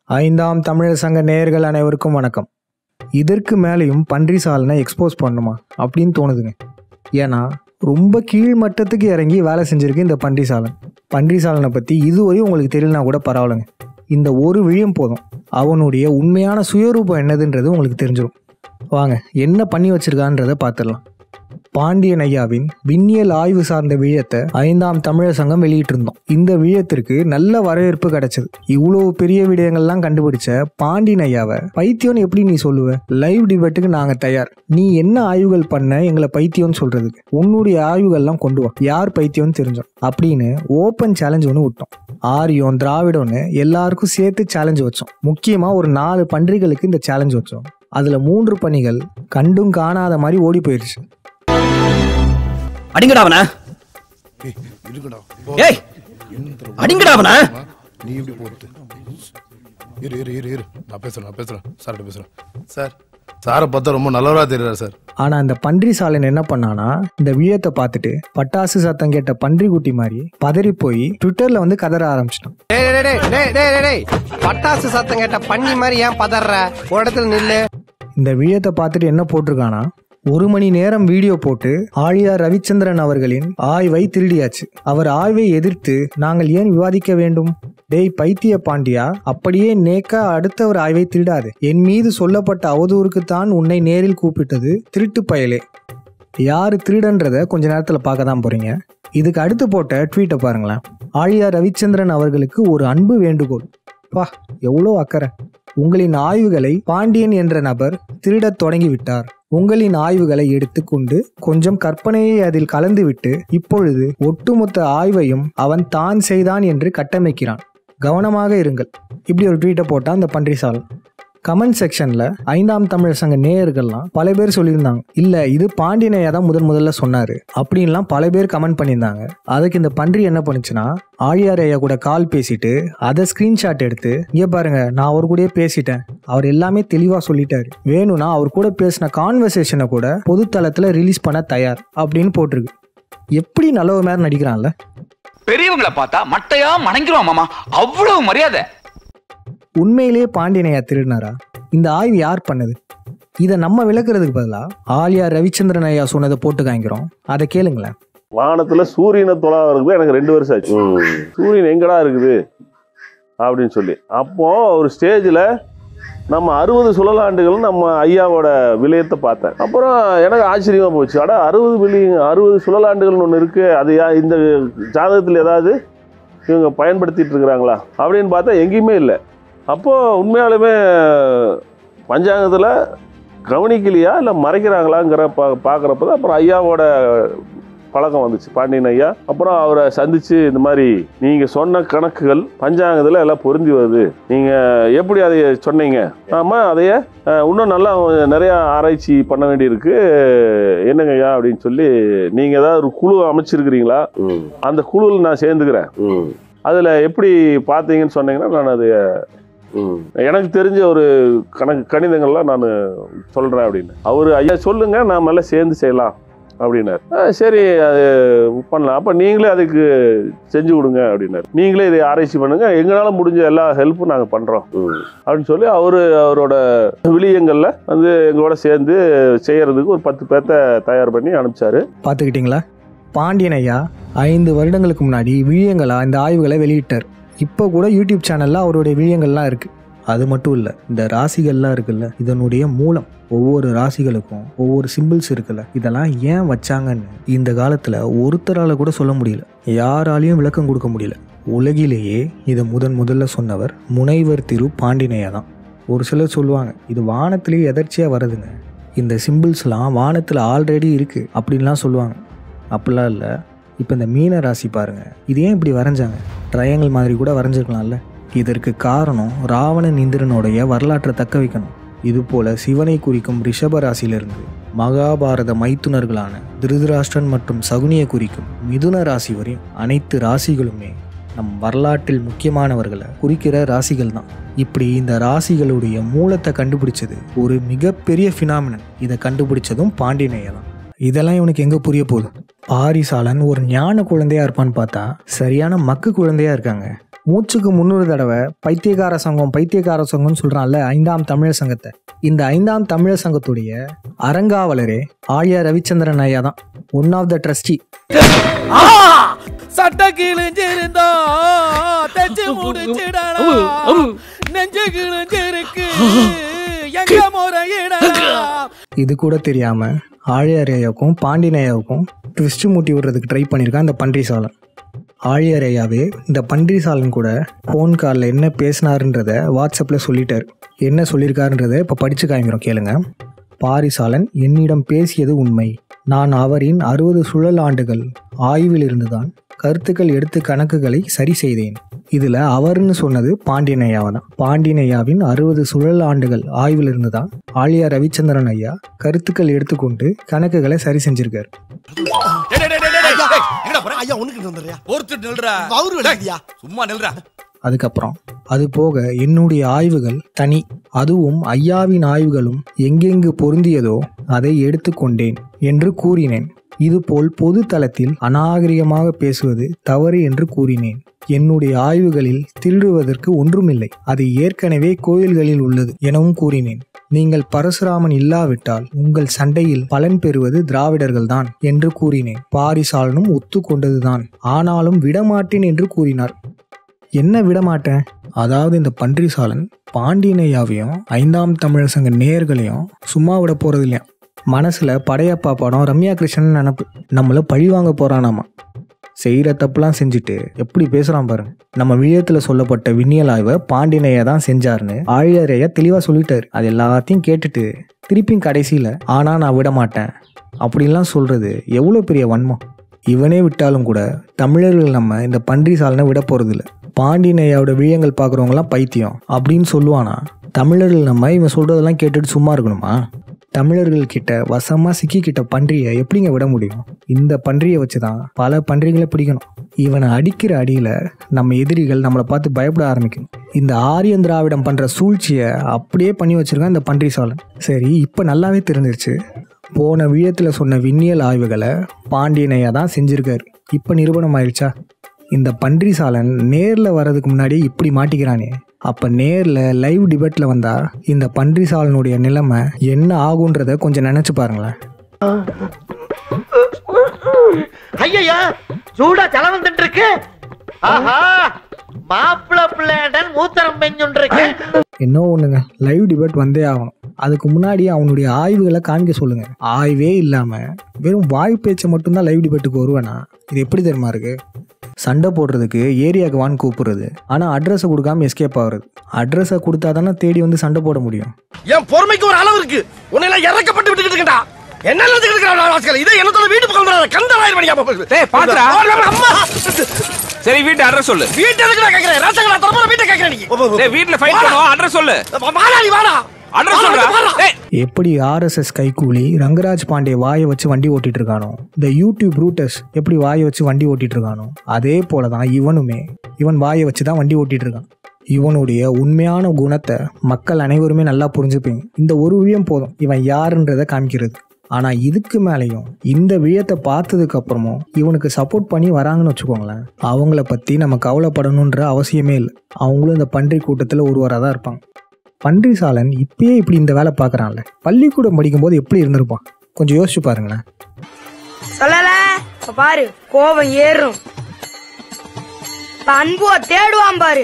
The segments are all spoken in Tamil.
ஐந்தாம் தமிழர் சங்க நேயர்கள் அனைவருக்கும் வணக்கம் இதற்கு மேலேயும் பன்றி சாலனை எக்ஸ்போஸ் பண்ணுமா அப்படின்னு தோணுதுங்க ஏன்னா ரொம்ப கீழ் மட்டத்துக்கு இறங்கி வேலை செஞ்சிருக்கு இந்த பன்றி சாலன் பன்றி சாலனை பற்றி இதுவரையும் உங்களுக்கு தெரியலனா கூட பரவாயில்லைங்க இந்த ஒரு விழியம் போதும் அவனுடைய உண்மையான சுயரூபம் என்னதுன்றது உங்களுக்கு தெரிஞ்சிடும் வாங்க என்ன பண்ணி வச்சிருக்கான்றதை பார்த்துடலாம் பாண்டியன் ஐயாவின் விண்ணியல் ஆய்வு சார்ந்த விழயத்தை ஐந்தாம் தமிழர் சங்கம் வெளியிட்டிருந்தோம் இந்த விழயத்திற்கு நல்ல வரவேற்பு கிடைச்சது இவ்வளவு பெரிய விடயங்கள்லாம் கண்டுபிடிச்ச பாண்டியன் ஐயாவை பைத்தியம்னு எப்படி நீ சொல்லுவ லைவ் டிபேட்டுக்கு நாங்க தயார் நீ என்ன ஆய்வுகள் பண்ண எங்களை பைத்தியம்னு சொல்றதுக்கு உன்னுடைய ஆய்வுகள்லாம் கொண்டு வா யார் பைத்தியம்னு தெரிஞ்சோம் அப்படின்னு ஓப்பன் சேலஞ்ச் ஒன்று விட்டோம் ஆரியம் திராவிடம்னு எல்லாருக்கும் சேர்த்து சேலஞ்ச் வச்சோம் முக்கியமா ஒரு நாலு பன்றிகளுக்கு இந்த சேலஞ்ச் வச்சோம் அதுல மூன்று பணிகள் கண்டும் காணாத மாதிரி ஓடி போயிருச்சு அடிங்கடா அவன ஏய் இருக்குடா ஏய் அடிங்கடா அவன நீ எப்படி போறது இரு இரு இரு இரு நான் பேசுறேன் நான் பேசுறேன் சார்கிட்ட பேசுறேன் சார் சாரை பார்த்தா ரொம்ப நல்லவரா தெரியுறாரு சார் ஆனா இந்த பன்றி சாலன் என்ன பண்ணானா இந்த விழயத்தை பார்த்துட்டு பட்டாசு சத்தம் கேட்ட பன்றி குட்டி மாதிரி பதறி போய் ட்விட்டர்ல வந்து கதற ஆரம்பிச்சிட்டான் டேய் டேய், டேய், டேய், டேய், டேய், டேய். பட்டாசு சத்தம் கேட்ட பண்ணி மாதிரி ஏன் பதற ஒரு இடத்துல நில்லு இந்த விழயத்தை பார்த்துட்டு என்ன போட்டிருக்கானா ஒரு மணி நேரம் வீடியோ போட்டு ஆழியார் ரவிச்சந்திரன் அவர்களின் ஆய்வை திருடியாச்சு அவர் ஆய்வை எதிர்த்து நாங்கள் ஏன் விவாதிக்க வேண்டும் டேய் பைத்திய பாண்டியா அப்படியே நேக்கா அடுத்தவர் ஆய்வை திருடாது என் மீது சொல்லப்பட்ட அவதூறுக்குத்தான் உன்னை நேரில் கூப்பிட்டது திருட்டு பயலே யாரு திருடன்றத கொஞ்ச நேரத்தில் பார்க்க தான் போறீங்க இதுக்கு அடுத்து போட்ட ட்வீட்டை பாருங்களேன் ஆழியார் ரவிச்சந்திரன் அவர்களுக்கு ஒரு அன்பு வேண்டுகோள் பா எவ்வளோ அக்கறை உங்களின் ஆய்வுகளை பாண்டியன் என்ற நபர் திருடத் தொடங்கிவிட்டார் உங்களின் ஆய்வுகளை எடுத்துக்கொண்டு கொஞ்சம் கற்பனையை அதில் கலந்துவிட்டு இப்பொழுது ஒட்டுமொத்த ஆய்வையும் அவன் தான் செய்தான் என்று கட்டமைக்கிறான் கவனமாக இருங்கள் இப்படி ஒரு ட்வீட்டை போட்டான் அந்த பன்றிசாலன் கமெண்ட் செக்ஷன்ல ஐந்தாம் தமிழர் சங்க நேயர்கள்லாம் பல பேர் சொல்லியிருந்தாங்க இல்ல இது பாண்டியனையா தான் முதன் முதல்ல சொன்னாரு அப்படின்லாம் பல பேர் கமெண்ட் பண்ணியிருந்தாங்க அதுக்கு இந்த பன்றி என்ன பண்ணுச்சுன்னா ஆழியார் ஐயா கூட கால் பேசிட்டு அதை ஸ்கிரீன்ஷாட் எடுத்து இங்க பாருங்க நான் அவர் கூடயே பேசிட்டேன் அவர் எல்லாமே தெளிவா சொல்லிட்டாரு வேணும்னா அவர் கூட பேசின கான்வர்சேஷனை கூட பொதுத்தளத்துல ரிலீஸ் பண்ண தயார் அப்படின்னு போட்டிருக்கு எப்படி நல்லவ மாதிரி நடிக்கிறான்ல பெரியவங்களை பார்த்தா மட்டையா மணங்கிருவான் மாமா அவ்வளவு மரியாதை உண்மையிலேயே பாண்டியனையா திருடினாரா இந்த ஆய்வு யார் பண்ணது இதை நம்ம விளக்குறதுக்கு பதிலா ஆலியார் ரவிச்சந்திரன் ஐயா சொன்னதை போட்டு காய்க்கிறோம் அதை கேளுங்களேன் வானத்துல சூரியனை தொலாவதுக்கு எனக்கு ரெண்டு வருஷம் ஆச்சு சூரியன் எங்கடா இருக்குது அப்படின்னு சொல்லி அப்போ ஒரு ஸ்டேஜில் நம்ம அறுபது சுழலாண்டுகள் நம்ம ஐயாவோட விலையத்தை பார்த்தேன் அப்புறம் எனக்கு ஆச்சரியமா போச்சு அட அறுபது பில்லியன் அறுபது சுழலாண்டுகள்னு ஒன்று இருக்கு அது யா இந்த ஜாதகத்தில் ஏதாவது இவங்க பயன்படுத்திட்டு இருக்கிறாங்களா அப்படின்னு பார்த்தா எங்கேயுமே இல்லை அப்போ உண்மையாலுமே பஞ்சாங்கத்தில் கவனிக்கலையா இல்லை மறைக்கிறாங்களாங்கிற பா பார்க்குறப்ப தான் அப்புறம் ஐயாவோட பழக்கம் வந்துச்சு பாண்டியன் ஐயா அப்புறம் அவரை சந்திச்சு இந்த மாதிரி நீங்க சொன்ன கணக்குகள் பஞ்சாங்கத்தில் எல்லாம் பொருந்தி வருது நீங்க எப்படி அதை சொன்னீங்க ஆமா அதைய அஹ், இன்னும் நல்லா நிறைய ஆராய்ச்சி பண்ண வேண்டியிருக்கு என்னங்க ஐயா அப்படின்னு சொல்லி நீங்க ஏதாவது ஒரு குழு அமைச்சிருக்கிறீங்களா அந்த குழுவில் நான் சேர்ந்துக்கிறேன் அதுல எப்படி பார்த்தீங்கன்னு சொன்னீங்கன்னா நான் அது எனக்கு தெரிஞ்ச ஒரு கணக்கு கணிதங்கள்லாம் நான் சொல்றேன் அப்படின்னு அவர் ஐயா சொல்லுங்க நாம எல்லாம் சேர்ந்து செய்யலாம் அப்படின்னாரு "ஆ, சரி அது பண்ணலாம் அப்போ நீங்களே அதுக்கு செஞ்சு கொடுங்க அப்படின்னாரு நீங்களே இதை ஆராய்ச்சி பண்ணுங்க எங்களால் முடிஞ்ச எல்லா ஹெல்ப்பும் நாங்கள் பண்ணுறோம் அப்படின்னு சொல்லி அவர் அவரோட விளியங்களில் வந்து எங்களோட சேர்ந்து செய்யறதுக்கு ஒரு பத்து பேர்த்த தயார் பண்ணி அனுப்பிச்சாரு பார்த்துக்கிட்டிங்களா பாண்டியன் ஐயா ஐந்து வருடங்களுக்கு முன்னாடி விழியங்களா இந்த ஆய்வுகளை வெளியிட்டார் இப்போ கூட யூடியூப் சேனலில் அவருடைய விழியங்கள்லாம் இருக்குது அது மட்டும் இல்லை இந்த ராசிகள்லாம் இருக்குல்ல இதனுடைய மூலம் ஒவ்வொரு ராசிகளுக்கும் ஒவ்வொரு சிம்பிள்ஸ் இருக்குல்ல இதெல்லாம் ஏன் வச்சாங்கன்னு இந்த காலத்தில் ஒருத்தரால் கூட சொல்ல முடியல யாராலையும் விளக்கம் கொடுக்க முடியல உலகிலேயே இதை முதன் முதல்ல சொன்னவர் முனைவர் திரு பாண்டினையா தான் ஒரு சிலர் சொல்லுவாங்க இது வானத்திலேயே எதர்ச்சியாக வருதுங்க இந்த சிம்பிள்ஸ்லாம் வானத்தில் ஆல்ரெடி இருக்குது அப்படின்லாம் சொல்லுவாங்க அப்படிலாம் இல்லை இப்போ இந்த மீன ராசி பாருங்க இது ஏன் இப்படி வரைஞ்சாங்க ட்ரையாங்கிள் மாதிரி கூட வரைஞ்சிருக்கலாம்ல இதற்கு காரணம் ராவணன் இந்திரனுடைய வரலாற்றை தக்க வைக்கணும் இது போல சிவனை குறிக்கும் ரிஷப ராசியிலிருந்து மகாபாரத மைத்துனர்களான திருதராஷ்டிரன் மற்றும் சகுனியை குறிக்கும் மிதுன ராசி வரையும் அனைத்து ராசிகளுமே நம் வரலாற்றில் முக்கியமானவர்களை குறிக்கிற ராசிகள் தான் இப்படி இந்த ராசிகளுடைய மூலத்தை கண்டுபிடிச்சது ஒரு மிகப்பெரிய ஃபினாமினன் இதை கண்டுபிடிச்சதும் பாண்டியனைய தான் இதெல்லாம் இவனுக்கு எங்கே புரிய போகுது பாரிசாலன் ஒரு ஞான குழந்தையா இருப்பான்னு பார்த்தா சரியான மக்கு குழந்தையா இருக்காங்க மூச்சுக்கு முன்னூறு தடவை பைத்தியக்கார சங்கம் பைத்தியக்கார சங்கம்னு சொல்றான்ல ஐந்தாம் தமிழர் சங்கத்தை இந்த ஐந்தாம் தமிழர் சங்கத்துடைய அறங்காவலரே ஆழியா ரவிச்சந்திரன் ஐயா தான் ஒன் ஆஃப் த ட்ரஸ்டி சட்ட கிழிஞ்சிருந்தா தச்சு முடிச்சிடலாம் நெஞ்சு கிழிஞ்சிருக்கு எங்க முறையிடலாம் இது கூட தெரியாம ஆழியார் ஐயாவுக்கும் பாண்டியன் ஐயாவுக்கும் ட்விஸ்ட் மூட்டி விடுறதுக்கு ட்ரை பண்ணியிருக்கான் இந்த பன்றி சாலன் ஆழியார் ஐயாவே இந்த பன்றி சாலன் கூட ஃபோன் காலில் என்ன பேசினாருன்றத வாட்ஸ்அப்பில் சொல்லிட்டார் என்ன சொல்லியிருக்காருன்றதை இப்போ படித்து காமிக்கிறோம் கேளுங்க பாரிசாலன் என்னிடம் பேசியது உண்மை நான் அவரின் அறுபது சுழல் ஆண்டுகள் ஆய்வில் இருந்துதான் கருத்துக்கள் எடுத்து கணக்குகளை சரி செய்தேன் இதுல அவர்னு சொன்னது பாண்டியன் ஐயாவை தான் பாண்டியன் ஐயாவின் அறுபது சுழல் ஆண்டுகள் ஆய்வில் இருந்து தான் ஆழியா ரவிச்சந்திரன் ஐயா கருத்துக்கள் எடுத்துக்கொண்டு கணக்குகளை சரி செஞ்சிருக்காரு ஐயா உனக்கு வந்துடுறியா ஒருத்தர் நில்றா அவரு விளையாடியா சும்மா நில்றா அதுக்கப்புறம் அது போக என்னுடைய ஆய்வுகள் தனி அதுவும் ஐயாவின் ஆய்வுகளும் எங்கெங்கு பொருந்தியதோ அதை எடுத்துக்கொண்டேன் என்று கூறினேன் இதுபோல் பொது தளத்தில் அநாகரிகமாக பேசுவது தவறு என்று கூறினேன் என்னுடைய ஆய்வுகளில் திருடுவதற்கு ஒன்றுமில்லை அது ஏற்கனவே கோயில்களில் உள்ளது எனவும் கூறினேன் நீங்கள் பரசுராமன் இல்லாவிட்டால் உங்கள் சண்டையில் பலன் பெறுவது திராவிடர்கள்தான் என்று கூறினேன் பாரிசாலனும் ஒத்துக்கொண்டதுதான் ஆனாலும் விடமாட்டேன் என்று கூறினார் என்ன விடமாட்டேன் அதாவது இந்த பன்றிசாலன் பாண்டியனையாவையும் ஐந்தாம் தமிழர் சங்க நேயர்களையும் சும்மா விட போறது இல்லையா மனசுல படையப்பா படம் ரம்யா கிருஷ்ணன் நினப்பு நம்மள பழி வாங்க போறானாமா செய்கிற தப்புலாம் செஞ்சுட்டு எப்படி பேசுறான் பாருங்க நம்ம விழியத்தில் சொல்லப்பட்ட விண்ணியல் ஆய்வை பாண்டியனையா தான் செஞ்சாருன்னு ஆழியரையா தெளிவாக சொல்லிட்டாரு அது எல்லாத்தையும் கேட்டுட்டு திருப்பியும் கடைசியில் ஆனா நான் விட மாட்டேன் அப்படின்லாம் சொல்றது எவ்வளோ பெரிய வன்மம் இவனே விட்டாலும் கூட தமிழர்கள் நம்ம இந்த பன்றி சாலனை விட போறதில்ல பாண்டியனையாவோட விழியங்கள் பார்க்குறவங்களாம் பைத்தியம் அப்படின்னு சொல்லுவானா தமிழர்கள் நம்ம இவன் சொல்றதெல்லாம் கேட்டுட்டு சும்மா இருக்கணுமா தமிழர்கள் கிட்ட வசமா சிக்கிக்கிட்ட பன்றியை எப்படிங்க விட முடியும் இந்த பன்றியை வச்சு தான் பல பன்றிகளை பிடிக்கணும் இவனை அடிக்கிற அடியில நம்ம எதிரிகள் நம்மளை பார்த்து பயப்பட ஆரம்பிக்கணும் இந்த ஆரியன் திராவிடம் பண்ற சூழ்ச்சியை அப்படியே பண்ணி வச்சிருக்கான் இந்த பன்றி சாலன் சரி இப்போ நல்லாவே தெரிஞ்சிருச்சு போன விழயத்தில் சொன்ன விண்ணியல் ஆய்வுகளை பாண்டியனையா தான் செஞ்சிருக்காரு இப்போ நிரூபணம் ஆயிடுச்சா இந்த பன்றி சாலன் நேரில் வர்றதுக்கு முன்னாடி இப்படி மாட்டிக்கிறானே அப்போ நேரில் லைவ் டிபேட்டில் வந்தா இந்த பன்றி சாலனுடைய நிலைமை என்ன ஆகுன்றத கொஞ்சம் நினச்சி பாருங்களேன் ஐயா சூடா ஜலம் வந்துட்டு இருக்கு ஆஹா மாப்பிள பிள்ளைடன் மூத்தரம் பெஞ்சுட்டு இருக்கு என்ன ஒண்ணுங்க லைவ் டிபேட் வந்தே ஆகணும் அதுக்கு முன்னாடி அவனுடைய ஆய்வுகளை காமிக்க சொல்லுங்க ஆய்வே இல்லாம வெறும் வாய் பேச்சை மட்டும்தான் லைவ் டிபேட்டுக்கு வருவேனா இது எப்படி தெரியுமா இருக்கு சண்டை போடுறதுக்கு ஏரியாவுக்கு வான்னு கூப்பிடுறது ஆனா அட்ரஸை கொடுக்காம எஸ்கேப் ஆகுறது அட்ரஸை கொடுத்தா தானே தேடி வந்து சண்டை போட முடியும் என் பொறுமைக்கு ஒரு அளவு இருக்கு உன்னை எல்லாம் இறக்கப்பட்டு விட்டுக்கிட்டு இருக்கா என்ன நினைச்சுக்கிட்டு இதை என்னத்தோட வீட்டு பக்கம் வராத. கந்தராயர் மணியா டேய், பாத்துடா. அம்மா சரி வீட்டு அட்ரஸ் சொல்லு வீட்டு எதுக்கு நான் கேக்குறேன் ரசங்களா தரப்போற வீட்டை கேக்குறேன் நீ டேய் வீட்ல ஃபைட் பண்ணுவோம் அட்ரஸ் சொல்லு வாடா நீ வாடா அட்ரஸ் வாடா, சொல்றா வாடா. டேய் எப்படி ஆர்எஸ்எஸ் கைக்கூலி ரங்கராஜ் பாண்டே வாயை வச்சு வண்டி ஓட்டிட்டு இருக்கானோ இந்த யூடியூப் ரூட்டர்ஸ் எப்படி வாயை வச்சு வண்டி ஓட்டிட்டு இருக்கானோ அதே போல தான் இவனுமே இவன் வாயை வச்சு தான் வண்டி ஓட்டிட்டு இருக்கான் இவனுடைய உண்மையான குணத்தை மக்கள் அனைவருமே நல்லா புரிஞ்சுப்பீங்க இந்த ஒரு விழயம் போதும் இவன் யாருன்றதை காமிக்கிறது ஆனா இதுக்கு மேலேயும் இந்த விழயத்தை பார்த்ததுக்கு அப்புறமும் இவனுக்கு சப்போர்ட் பண்ணி வராங்கன்னு வச்சுக்கோங்களேன் அவங்கள பத்தி நம்ம கவலைப்படணுன்ற அவசியமே இல்லை அவங்களும் இந்த பன்றி கூட்டத்தில் ஒருவராக தான் இருப்பாங்க பன்றி சாலன் இப்பயே இப்படி இந்த வேலை பார்க்கறான்ல பள்ளிக்கூடம் படிக்கும்போது எப்படி இருந்திருப்பான் கொஞ்சம் யோசிச்சு பாருங்களேன் சொல்லல இப்ப பாரு கோபம் ஏறும் இப்ப அன்புவ தேடுவான் பாரு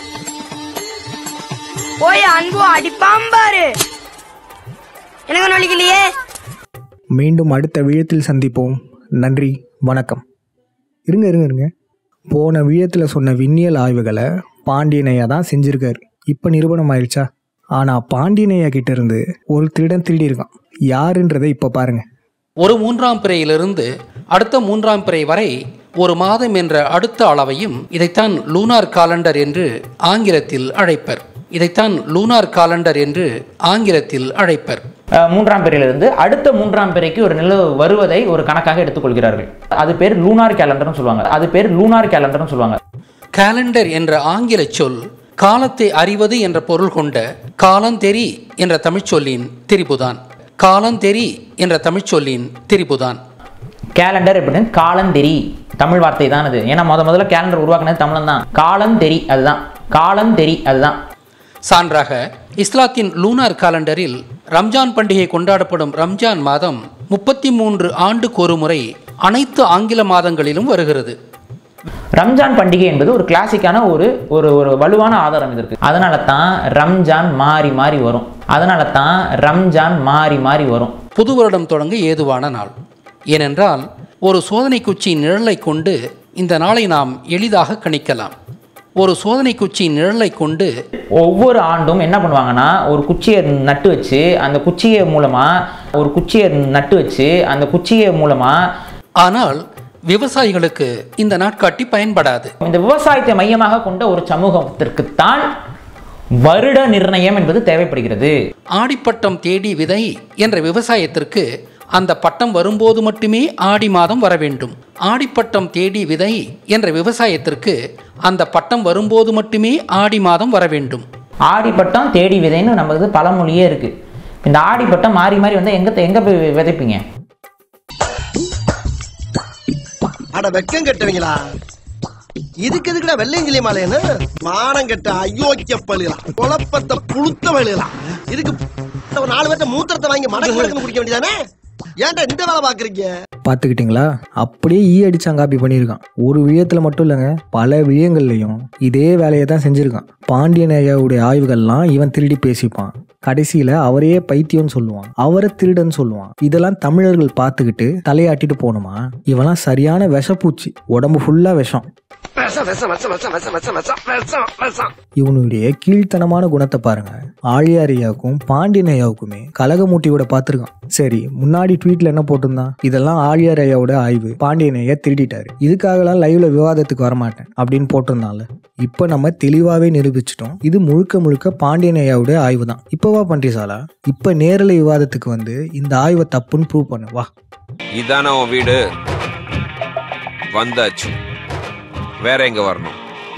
போய் அன்புவ அடிப்பான் பாரு எனக்கு ஒண்ணும் வலிக்கலையே மீண்டும் அடுத்த விழயத்தில் சந்திப்போம் நன்றி வணக்கம் இருங்க இருங்க இருங்க போன விழயத்தில் சொன்ன விண்ணியல் ஆய்வுகளை பாண்டியனையா தான் செஞ்சிருக்காரு இப்போ நிரூபணம் ஆயிடுச்சா ஆனால் பாண்டியனையா கிட்ட இருந்து ஒரு திருடன் திருடி இருக்கான் யாருன்றதை இப்போ பாருங்க ஒரு மூன்றாம் பிறையிலிருந்து அடுத்த மூன்றாம் பிறை வரை ஒரு மாதம் என்ற அடுத்த அளவையும் இதைத்தான் லூனார் காலண்டர் என்று ஆங்கிலத்தில் அழைப்பர் இதைத்தான் லூனார் காலண்டர் என்று ஆங்கிலத்தில் அழைப்பர் அஹ், மூன்றாம் பிறையிலிருந்து அடுத்த மூன்றாம் பிறைக்கு ஒரு நிலவு வருவதை ஒரு கணக்காக எடுத்துக்கொள்கிறார்கள் அது பேர் லூனார் கேலண்டர்னு சொல்லுவாங்க அது பேர் லூனார் கேலண்டர்னு சொல்லுவாங்க காலண்டர் என்ற ஆங்கில சொல் காலத்தை அறிவது என்ற பொருள் கொண்ட காலந்தெரி என்ற தமிழ்ச்சொல்லின் திரிபுதான் காலந்தெரி என்ற தமிழ்ச்சொல்லின் திரிபுதான் கேலண்டர் அப்படின்னு காலந்தெரி தமிழ் வார்த்தை தான் அது ஏன்னா முத முதல்ல கேலண்டர் உருவாக்குனது தமிழன் தான் காலம் தெரி அதுதான் காலம் தெரி அதுதான் சான்றாக இஸ்லாத்தின் லூனார் காலண்டரில் ரம்ஜான் பண்டிகை கொண்டாடப்படும் ரம்ஜான் மாதம் முப்பத்தி மூன்று ஆண்டுக்கு ஒரு முறை அனைத்து ஆங்கில மாதங்களிலும் வருகிறது ரம்ஜான் பண்டிகை என்பது ஒரு கிளாசிக்கான ஒரு ஒரு ஒரு வலுவான ஆதாரம் இதற்கு அதனால தான் ரம்ஜான் மாறி மாறி வரும் அதனால தான் ரம்ஜான் மாறி மாறி வரும் புது வருடம் தொடங்க ஏதுவான நாள் ஏனென்றால் ஒரு சோதனை குச்சி நிழலை கொண்டு இந்த நாளை நாம் எளிதாக கணிக்கலாம் ஒரு சோதனை குச்சி நிழலை கொண்டு ஒவ்வொரு ஆண்டும் என்ன பண்ணுவாங்கன்னா ஒரு குச்சியை நட்டு வச்சு அந்த குச்சியை மூலமா ஒரு குச்சியை நட்டு வச்சு அந்த குச்சியை மூலமா ஆனால் விவசாயிகளுக்கு இந்த நாட்காட்டி பயன்படாது இந்த விவசாயத்தை மையமாக கொண்ட ஒரு சமூகத்திற்குத்தான் வருட நிர்ணயம் என்பது தேவைப்படுகிறது ஆடிப்பட்டம் தேடி விதை என்ற விவசாயத்திற்கு அந்த பட்டம் வரும்போது மட்டுமே ஆடி மாதம் வர வேண்டும் ஆடிப்பட்டம் தேடி விதை என்ற விவசாயத்திற்கு அந்த பட்டம் வரும்போது மட்டுமே ஆடி மாதம் வர வேண்டும் ஆடிப்பட்டம் தேடி விதைன்னு நமக்கு பழமொழியே இருக்கு இந்த ஆடிப்பட்டம் மாறி மாறி வந்தால் எங்க எங்க போய் விதைப்பீங்க அட வெக்கம் கட்டுவீங்களா இதுக்கு எதுக்குடா வெள்ளையங்கிலி மாலைன்னு மானம் கட்ட அயோக்கிய பழுகலாம் குழப்பத்தை புழுத்த வழியலாம் இதுக்கு ஒரு நாலு பேர்த்த மூத்திரத்தை வாங்கி மடக்கு மடக்குன்னு குடிக்க வேண்டியதானே ஏன்டா இந்த வேலை பாக்குறீங்க பார்த்துக்கிட்டிங்களா அப்படியே ஈ அடிச்சான் காப்பி பண்ணியிருக்கான் ஒரு விழயத்தில் மட்டும் இல்லைங்க பல விழயங்கள்லையும் இதே வேலையை தான் செஞ்சுருக்கான் பாண்டியன் ஐயாவுடைய ஆய்வுகள்லாம் இவன் திருடி பேசிப்பான் கடைசியில் அவரையே பைத்தியம்னு சொல்லுவான் அவரை திருடன்னு சொல்லுவான் இதெல்லாம் தமிழர்கள் பார்த்துக்கிட்டு தலையாட்டிட்டு போகணுமா இவெல்லாம் சரியான விஷப்பூச்சி உடம்பு ஃபுல்லாக விஷம் விஷம் விஷம் விஷம் விஷம் விஷம் விஷம் விஷம் விஷம் விஷம் இவனுடைய கீழ்த்தனமான குணத்தை பாருங்க ஆழியார் ஐயாவுக்கும் பாண்டியன் ஐயாவுக்குமே கலகமூட்டியோட பார்த்துருக்கான் சரி முன்னாடி ட்வீட்ல என்ன போட்டிருந்தான் இதெல்லாம் ஆழியார் ஐயாவோட ஆய்வு பாண்டியன் ஐயா திருடிட்டாரு இதுக்காகலாம் லைவ்ல விவாதத்துக்கு வரமாட்டேன் அப்படின்னு போட்டிருந்தான்ல இப்போ நம்ம தெளிவாகவே நிரூபிச்சிட்டோம் இது முழுக்க முழுக்க பாண்டியன் ஐயாவுடைய ஆய்வு தான் இப்போவா பண்றீசாலா இப்போ நேரலை விவாதத்துக்கு வந்து இந்த ஆய்வை தப்புன்னு ப்ரூவ் பண்ணு வா இதானே உன் வீடு வந்தாச்சு வேற எங்க வரணும்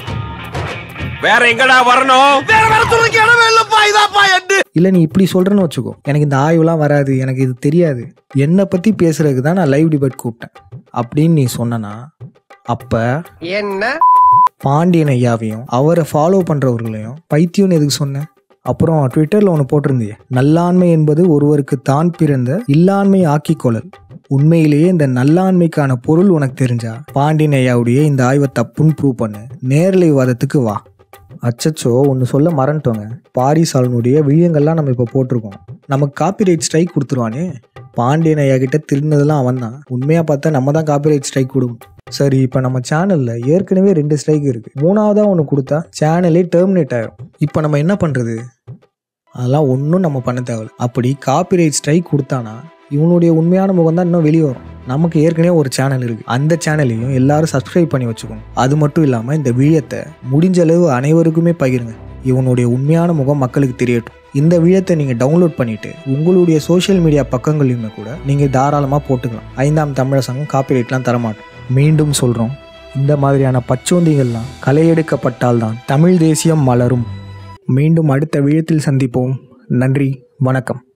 வேற எங்கடா வரணும் வேற வேற துணைக்கு இடமே இல்லப்பா இதாப்பா எட்டு இல்லை நீ இப்படி சொல்கிறேன்னு வச்சுக்கோ எனக்கு இந்த ஆய்வுலாம் வராது எனக்கு இது தெரியாது என்னை பற்றி பேசுறதுக்கு தான் நான் லைவ் டிபேட் கூப்பிட்டேன் அப்படின்னு நீ சொன்னனா அப்போ என்ன பாண்டியன் ஐயாவையும் அவரை ஃபாலோ பண்ணுறவர்களையும் பைத்தியம்னு எதுக்கு சொன்னேன் அப்புறம் ட்விட்டரில் ஒன்று போட்டிருந்தியே நல்லாண்மை என்பது ஒருவருக்கு தான் பிறந்த இல்லாண்மை ஆக்கிக்கொள்ளல் உண்மையிலேயே இந்த நல்லாண்மைக்கான பொருள் உனக்கு தெரிஞ்சா பாண்டியன் ஐயாவுடைய இந்த ஆய்வை தப்புன்னு ப்ரூவ் பண்ணு நேரலை விவாதத்துக்கு வா அச்சச்சோ ஒன்று சொல்ல மறந்துட்டோங்க பாரிஸ் ஆளுனுடைய விழியங்கள்லாம் நம்ம இப்போ போட்டிருக்கோம் நமக்கு காப்பிரைட் ஸ்ட்ரைக் கொடுத்துருவானே பாண்டியன் ஐயா கிட்ட திருடினதெல்லாம் அவன் தான் உண்மையாக பார்த்தா நம்ம தான் காப்பிரைட் ஸ்ட்ரைக் கொடுக்கணும் சரி இப்போ நம்ம சேனலில் ஏற்கனவே ரெண்டு ஸ்ட்ரைக் இருக்குது மூணாவதாக ஒன்று கொடுத்தா சேனலே டெர்மினேட் ஆயிரும் இப்போ நம்ம என்ன பண்ணுறது அதெல்லாம் ஒன்றும் நம்ம பண்ண தேவையில்ல அப்படி காப்பிரைட் ஸ்ட்ரைக் கொடுத்தானா இவனுடைய உண்மையான முகம் தான் இன்னும் வெளியே வரும் நமக்கு ஏற்கனவே ஒரு சேனல் இருக்குது அந்த சேனலையும் எல்லாரும் சப்ஸ்கிரைப் பண்ணி வச்சுக்கணும் அது மட்டும் இல்லாமல் இந்த விழியத்தை முடிஞ்ச அளவு அனைவருக்குமே பகிருங்க இவனுடைய உண்மையான முகம் மக்களுக்கு தெரியட்டும் இந்த விழத்தை நீங்கள் டவுன்லோட் பண்ணிட்டு உங்களுடைய சோஷியல் மீடியா பக்கங்களையுமே கூட நீங்கள் தாராளமாக போட்டுக்கலாம் ஐந்தாம் தமிழர் சங்கம் காப்பிரைட்லாம் தரமாட்டோம் மீண்டும் சொல்கிறோம் இந்த மாதிரியான பச்சோந்திகள்லாம் களையெடுக்கப்பட்டால்தான் தமிழ் தேசியம் மலரும் மீண்டும் அடுத்த விழத்தில் சந்திப்போம் நன்றி வணக்கம்